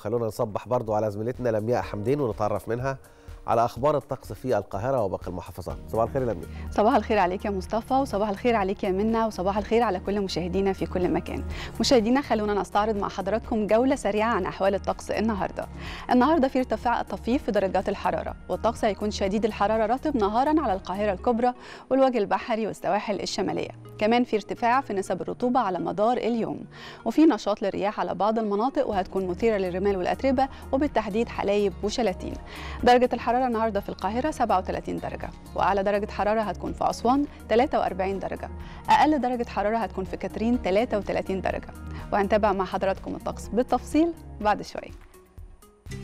خلونا نصبح برضو على زميلتنا لمياء حمدين ونتعرف منها على اخبار الطقس في القاهره وباقي المحافظات صباح الخير يا لمياء صباح الخير عليك يا مصطفى وصباح الخير عليك يا منى وصباح الخير على كل مشاهدينا في كل مكان مشاهدينا خلونا نستعرض مع حضراتكم جولة سريعة عن أحوال الطقس النهاردة النهاردة في ارتفاع طفيف في درجات الحرارة والطقس هيكون شديد الحرارة رطب نهارا على القاهرة الكبرى والوجه البحري والسواحل الشمالية كمان في ارتفاع في نسب الرطوبة على مدار اليوم وفي نشاط للرياح على بعض المناطق وهتكون مثيرة للرمال والأتربة وبالتحديد حلايب وشلاتين درجة الحرارة النهاردة في القاهرة 37 درجة وأعلى درجة حرارة هتكون في أسوان 43 درجة أقل درجة حرارة هتكون في كاترين 33 درجة وهنتابع مع حضراتكم الطقس بالتفصيل بعد شوية